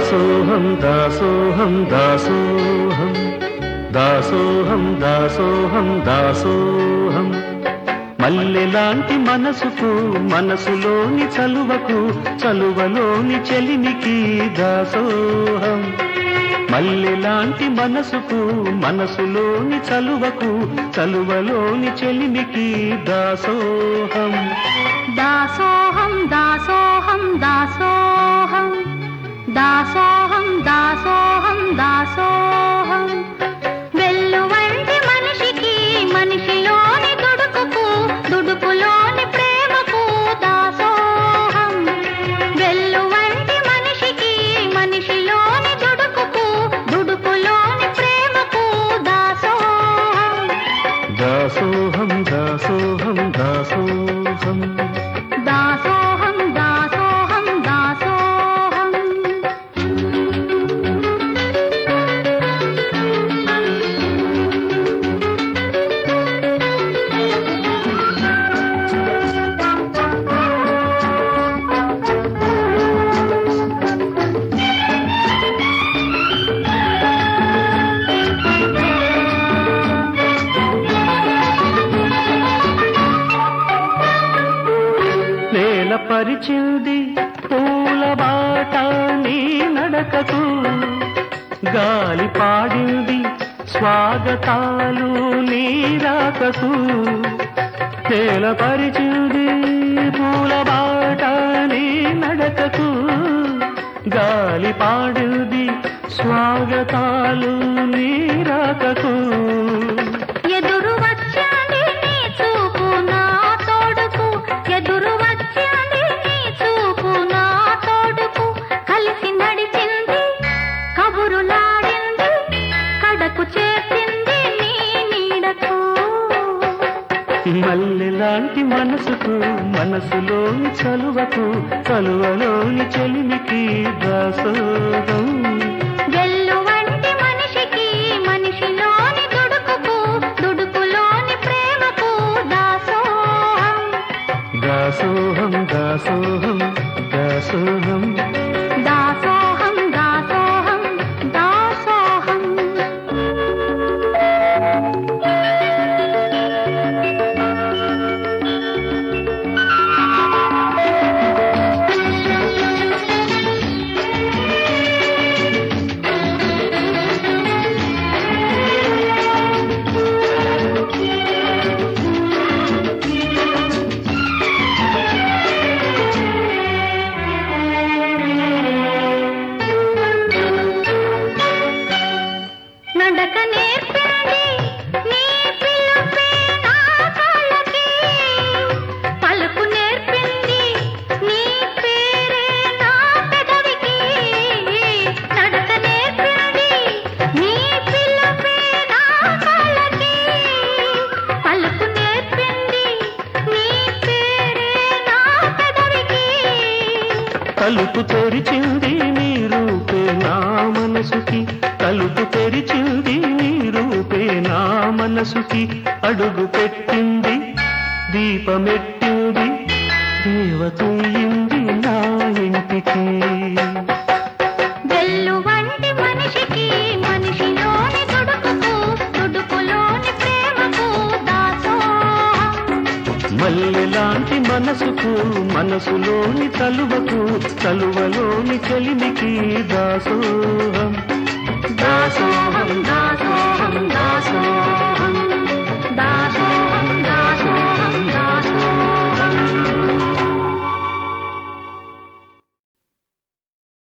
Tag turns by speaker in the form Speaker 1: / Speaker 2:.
Speaker 1: దాసోహం దాసోహం దాసోహం దాసోహం దాసోహం దాసోహం మల్లెలాంటి మనసుకు మనసులోని చలువకు చలువలోని చెలిమికి దాసోహం మల్లెలాంటి మనసుకు మనసులోని చలువకు చలువలోని చెలిమికి దాసోహం
Speaker 2: దాసోహం దాసోహం దాసోహం దాసోహం దాసోహం దాసోహం వెల్లువంటి మనిషికి మనిషిలోని దుడుకుకు దుడుకులోని ప్రేమకు దాసోహం వెల్లువంటి మనిషికి మనిషిలోని దుడుకుకు దుడుకులోని ప్రేమకు దాసోహం
Speaker 1: దాసోహం దాసోహం దాసోహం
Speaker 2: దాసోహం దాసోహం దాసోహం
Speaker 1: నేల పరిచింది పూల బాట నీ నడకకు గాలి పాడింది స్వాగతాలు నీ రాకకు నేల పరిచింది పూల బాట నీ నడకకు గాలి పాడింది స్వాగతాలు నీ రాకకు
Speaker 2: ఎదురు వచ్చాది నీ చూపు నా తోడుకు ఎదురు వచ్చాది నీ చూపు నా తోడుకు కలిసి నడిచింది కబురులాడింది కడకు చేసింది నీ నీడకు
Speaker 1: మల్లెలాంటి మనసుకు మనసులోని చలువకు చలువలోని చెలిమికి దాసోహం
Speaker 2: వెల్లువంటి మనిషికి మనిషిలోని దుడుకుకు దుడుకులోని ప్రేమకు దాసోహం
Speaker 1: దాసోహం దాసోహం దాసోహం
Speaker 2: దాసోహం దాసోహం దాసోహం నడక నేర్పింది నీ పిలుపే నా కళ్ళకి పలుకు నేర్పింది నీ పేరే నా పెదవికి నడక నేర్పింది నీ పిలుపే నా కళ్ళకి పలుకు నేర్పింది నీ పేరే నా పెదవికి
Speaker 1: తలుపు తెరిచింది నీ రూపే నా మనసుకి తలుపు తెరిచింది నీ రూపే నా మనసుకి అడుగు పెట్టింది దీపమెట్టింది దేవతయ్యింది నా ఇంటికి
Speaker 2: వెల్లు వంటి మనిషికి మనిషిలోని దుడుకుకు దుడుకులోని ప్రేమకు దాసోహం
Speaker 1: మల్లెలాంటి మనసుకు మనసులోని చలువకు చలువలోని చెలిమికి దాసోహం దాసోహం దాసోహం దాసోహం